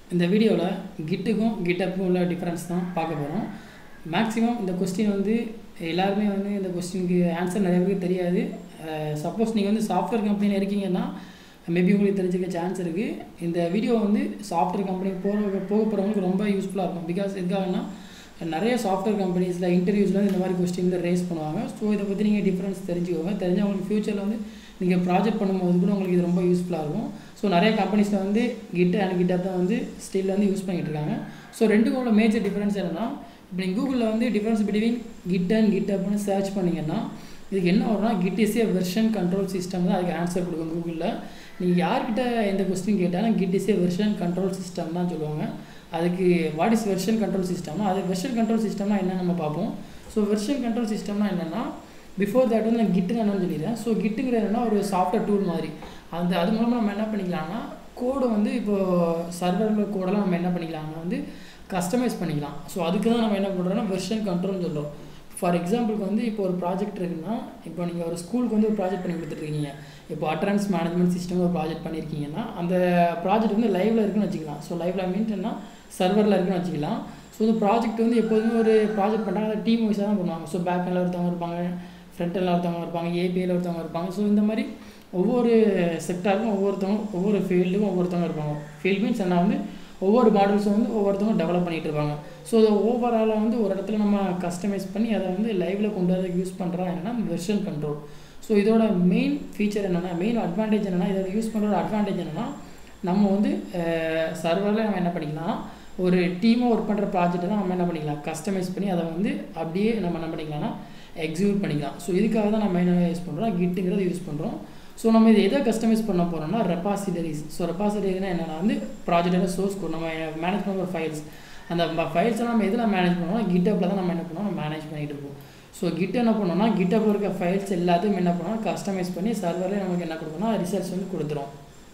இந்த வீடியோவில் கிட்டுக்கும் கிட்டப்புக்கும் உள்ள டிஃப்ரென்ஸ் தான் பார்க்க போகிறோம் மேக்ஸிமம் இந்த கொஸ்டின் வந்து எல்லாருமே வந்து இந்த கொஸ்டினுக்கு ஆன்சர் நிறைய பேருக்கு தெரியாது சப்போஸ் நீங்கள் வந்து சாஃப்ட்வேர் கம்பெனியில் இருக்கீங்கன்னா மேபி உங்களுக்கு தெரிஞ்சுக்க சான்ஸ் இருக்குது இந்த வீடியோ வந்து சாஃப்ட்வேர் கம்பெனி போகிற போக போகிறவங்களுக்கு ரொம்ப யூஸ்ஃபுல்லாக இருக்கும் பிகாஸ் எதுக்காகனா நிறைய சாஃப்ட்வேர் கம்பெனிஸில் இன்டர்வியூஸில் இந்த மாதிரி கொஸ்டின் ரேஸ் பண்ணுவாங்க ஸோ இதை பற்றி நீங்கள் டிஃப்ரென்ஸ் தெரிஞ்சுக்கோங்க தெரிஞ்சால் உங்களுக்கு ஃப்யூச்சரில் வந்து நீங்கள் ப்ராஜெக்ட் பண்ணும்போது கூட உங்களுக்கு இது ரொம்ப யூஸ்ஃபுல்லாக இருக்கும் ஸோ நிறைய கம்பெனிஸில் வந்து கிட் அண்ட் கிட்டப் தான் வந்து ஸ்டில் வந்து யூஸ் பண்ணிகிட்டு இருக்காங்க ஸோ ரெண்டுக்கும் உள்ள மேஜர் டிஃப்ரென்ஸ் என்னென்னா இப்போ நீங்கள் கூகுளில் வந்து டிஃப்ரென்ஸ் பிட்வீன் கிட் அண்ட் கிட்டப்னு சர்ச் பண்ணிங்கன்னா இதுக்கு என்ன வரும்னா Git is a version control system தான் அதுக்கு ஆன்சர் கொடுக்கும் கூகுளில் நீங்கள் யார்கிட்ட எந்த கொஸ்டின் கேட்டாலும் Git is a version control system தான் சொல்லுவாங்க அதுக்கு வாட் இஸ் வெர்ஷன் கண்ட்ரோல் சிஸ்டம்னா அது வெர்ஷன் கண்ட்ரோல் சிஸ்டம்னா என்னன்னு நம்ம பார்ப்போம் ஸோ வெர்ஷன் கண்ட்ரோல் சிஸ்டம்னா என்னென்னா பிஃபோர் தட் வந்து நான் கிட்டுன்னு என்னன்னு சொல்லிடுறேன் ஸோ கிட்டுங்கிறது என்னன்னா ஒரு சாஃப்ட்வேர் டூல் மாதிரி அந்த அது மூலமாக நம்ம என்ன பண்ணிக்கலாம்னா கோடு வந்து இப்போது சர்வரில் கோடெல்லாம் நம்ம என்ன பண்ணிக்கலாம்னா வந்து கஸ்டமைஸ் பண்ணிக்கலாம் ஸோ அதுக்கு தான் நம்ம என்ன பண்ணுறோம்னா வெர்ஷன் கண்ட்ரோல்னு சொல்கிறோம் ஃபார் எக்ஸாம்பிளுக்கு வந்து இப்போ ஒரு ப்ராஜெக்ட் இருக்குன்னா இப்போ நீங்கள் ஒரு ஸ்கூலுக்கு வந்து ஒரு ப்ராஜெக்ட் பண்ணி கொடுத்துருக்கீங்க இப்போ அட்ரன்ஸ் மேனேஜ்மெண்ட் சிஸ்டம் ஒரு ப்ராஜெக்ட் பண்ணியிருக்கீங்கன்னா அந்த ப்ராஜெக்ட் வந்து லைவில் இருக்குன்னு வச்சுக்கலாம் ஸோ லைவில் மீன்ஸ் என்ன சர்வரில் இருக்குன்னு வச்சுக்கலாம் ஸோ இந்த ப்ராஜெக்ட் வந்து எப்போதுமே ஒரு ப்ராஜெக்ட் பண்ணுறாங்க அதை டீம் வைஸாக தான் பண்ணுவாங்க ஸோ பேக் எண்டில் ஒருத்தவங்க இருப்பாங்க ஃப்ரண்ட் எண்டில் ஒருத்தவங்க இருப்பாங்க ஏபிஐயில் ஒருத்தவங்க இருப்பாங்க ஸோ இந்த மாதிரி ஒவ்வொரு செக்டாருக்கும் ஒவ்வொருத்தவங்க ஒவ்வொரு ஃபீல்டுக்கும் ஒவ்வொருத்தவங்க இருப்பாங்க ஃபீல்ட் மீன்ஸ் என்ன வந்து ஒவ்வொரு மாடல்ஸும் வந்து ஒவ்வொருத்தவங்க டெவலப் பண்ணிகிட்டு இருப்பாங்க ஸோ அதை ஓவராலாக வந்து ஒரு இடத்துல நம்ம கஸ்டமைஸ் பண்ணி அதை வந்து லைவில் கொண்டு வரதுக்கு யூஸ் பண்ணுறோம் என்னென்னா வெர்ஷன் கண்ட்ரோல் ஸோ இதோட மெயின் ஃபீச்சர் என்னென்னா மெயின் அட்வான்டேஜ் என்னென்னா இதோட யூஸ் பண்ணுற அட்வான்டேஜ் என்னென்னா நம்ம வந்து சர்வரில் நம்ம என்ன பண்ணிக்கலாம் ஒரு டீமாக ஒர்க் பண்ணுற ப்ராஜெக்ட்டை தான் நம்ம என்ன பண்ணிக்கலாம் கஸ்டமைஸ் பண்ணி அதை வந்து அப்படியே நம்ம என்ன பண்ணிக்கலாம்னா எக்ஸிக்யூட் பண்ணிக்கலாம் ஸோ இதுக்காக தான் நம்ம என்ன யூஸ் பண்ணுறோம் கிட்டுங்கிறத யூஸ் பண்ணுறோம் ஸோ நம்ம இதை எதை கஸ்டமைஸ் பண்ண போகிறோம்னா ரெப்பாசிட்டரிஸ் ஸோ ரெப்பாசிட்டரினா என்னென்னா வந்து ப்ராஜெக்டோட சோர்ஸ் கோட் நம்ம மேனேஜ் பண்ணுற ஃபைல்ஸ் அந்த ஃபைல்ஸை நம்ம எதில் மேனேஜ் பண்ணுவோம்னா கிட்டப்பில் தான் நம்ம என்ன பண்ணுவோம் மேனேஜ் பண்ணிகிட்டு இருப்போம் ஸோ கிட் என்ன பண்ணோம்னா கிட்டப்பில் இருக்க ஃபைல்ஸ் எல்லாத்தையும் என்ன பண்ணுவோம் கஸ்டமைஸ் பண்ணி சர்வரில் நமக்கு என்ன கொடுக்கணும் ரிசல்ட்ஸ் வந்து கொடுத்துரும்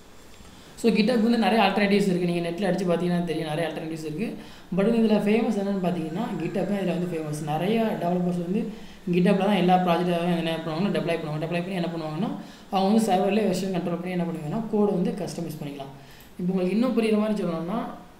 ஸோ கிட்டப் வந்து நிறைய ஆல்டர்னேட்டிவ்ஸ் இருக்குது நீங்கள் நெட்டில் அடித்து பார்த்தீங்கன்னா தெரியும் நிறைய ஆல்டர்னேட்டிவ்ஸ் இருக்குது பட் இதில் ஃபேமஸ் என்னென்னு பார்த்தீங்கன்னா கிட்டப் தான் இதில் வந்து ஃபேமஸ் நிறைய டெவலப்பர்ஸ் வந்து கிட்டப்பில் தான் எல்லா ப்ராஜெக்டாகவும் என்ன பண்ணுவாங்கன்னா டெப்ளை பண்ணுவாங்க டெப்ளை பண்ணி என்ன பண்ணுவாங்கன்னா அவங்க வந்து சர்வர்லேயே வெர்ஷன் கண்ட்ரோல் பண்ணி என்ன பண்ணுவாங்கன்னா கோடு வந்து கஸ்டமைஸ் பண்ணிக்கலாம் இப்போ உங்களுக்கு இன்னும் புரியுற மாதிரி சொல்லணும்னா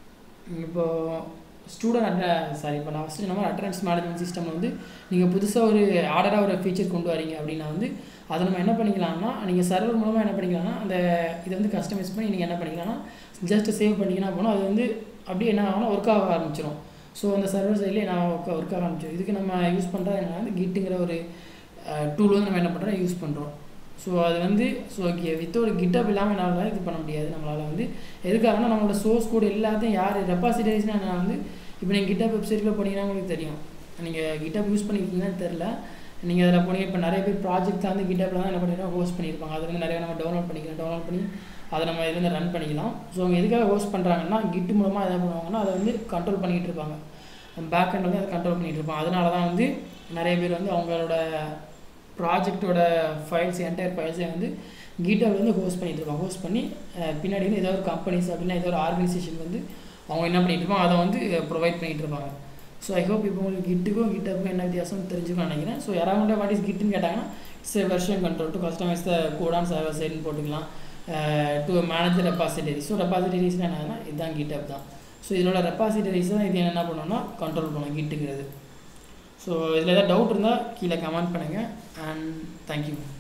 இப்போது ஸ்டூடெண்ட் அட்ர சாரி இப்போ நான் ஃபஸ்ட்டு நம்ம அட்ரன்ஸ் மேனேஜ்மெண்ட் சிஸ்டம் வந்து நீங்கள் புதுசாக ஒரு ஆர்டராக ஒரு ஃபீச்சர் கொண்டு வரீங்க அப்படின்னா வந்து அதை நம்ம என்ன பண்ணிக்கலாம்னா நீங்கள் சர்வர் மூலமாக என்ன பண்ணிக்கலாம்னா அந்த இதை வந்து கஸ்டமைஸ் பண்ணி நீங்கள் என்ன பண்ணிக்கலாம்னா ஜஸ்ட் சேவ் பண்ணிங்கன்னா போனால் அது வந்து அப்படியே என்ன ஆகும்னா ஒர்க் ஆக ஆரம்பிச்சிடும் ஸோ அந்த சர்வர் சைட்லேயே நான் ஒர்க் ஒர்க் ஆக ஆரம்பிச்சிடும் இதுக்கு நம்ம யூஸ் பண்ணுறது என்ன வந்து கிட்டுங்கிற ஒரு டூல் வந்து நம்ம என்ன பண்ணுறோம் யூஸ் பண்ணுறோம் ஸோ அது வந்து ஸோ வித்தோட கிட்டப் இல்லாமல் என்னால் இது பண்ண முடியாது நம்மளால் வந்து எதுக்காகனா நம்மளோட சோர்ஸ் கோடு எல்லாத்தையும் யார் ரெப்பாசிட்டரிஸ்னால் நான் வந்து இப்போ நீங்கள் கிட்டப் வெப்சைட்டில் போனீங்கன்னா உங்களுக்கு தெரியும் நீங்கள் கிட்டப் யூஸ் பண்ணியிருக்கீங்கன்னு தெரில நீங்கள் அதில் போனீங்க இப்போ நிறைய பேர் ப்ராஜெக்ட் வந்து கிட்டப்பில் தான் என்ன பண்ணிருக்கோம் ஹோஸ்ட் பண்ணியிருப்பாங்க அது வந்து நிறைய நம்ம டவுன்லோட் பண்ணிக்கலாம் டவுன்லோட் பண்ணி அதை நம்ம இதுலேருந்து ரன் பண்ணிக்கலாம் ஸோ அவங்க எதுக்காக ஹோஸ்ட் பண்ணுறாங்கன்னா கிட் மூலமாக என்ன பண்ணுவாங்கன்னா அதை வந்து கண்ட்ரோல் பண்ணிகிட்டு இருப்பாங்க பேக் எண்ட் வந்து அதை கண்ட்ரோல் பண்ணிகிட்டு இருப்பாங்க அதனால தான் வந்து நிறைய பேர் வந்து அவங்களோட ப்ராஜெக்டோட ஃபைல்ஸ் என்டையர் ஃபைல்ஸை வந்து கீட்டாவில் வந்து ஹோஸ்ட் பண்ணிட்டு இருப்பாங்க ஹோஸ்ட் பண்ணி பின்னாடி வந்து ஏதோ ஒரு கம்பெனிஸ் அப்படின்னா ஏதோ ஒரு ஆர்கனைசேஷன் வந்து அவங்க என்ன பண்ணிட்டு இருப்பாங்க அதை வந்து ப்ரொவைட் பண்ணிகிட்டு இருப்பாங்க ஸோ ஐ ஹோப் இப்போ உங்களுக்கு கிட்டுக்கும் கிட்டப்புக்கும் என்ன வித்தியாசம் தெரிஞ்சுக்கணும்னு நினைக்கிறேன் ஸோ யாராவது வாட் இஸ் கிட்டுன்னு கேட்டாங்கன்னா it's version control to customise the கோடான் சர்வர் சைடுன்னு போட்டுக்கலாம் டு மேனேஜ் ரெப்பாசிட்டரி ஸோ ரெப்பாசிட்டரிஸ்னால் என்னன்னா இதுதான் கிட்டப் தான் ஸோ இதோட ரெப்பாசிட்டரிஸ் தான் இது என்ன பண்ணோம்னா கண்ட்ரோல் பண்ணும் கிட்டுங்கிறது ஸோ இதில் ஏதாவது டவுட் இருந்தால் கீழே கமெண்ட் பண்ணுங்கள் அண்ட் தேங்க்யூ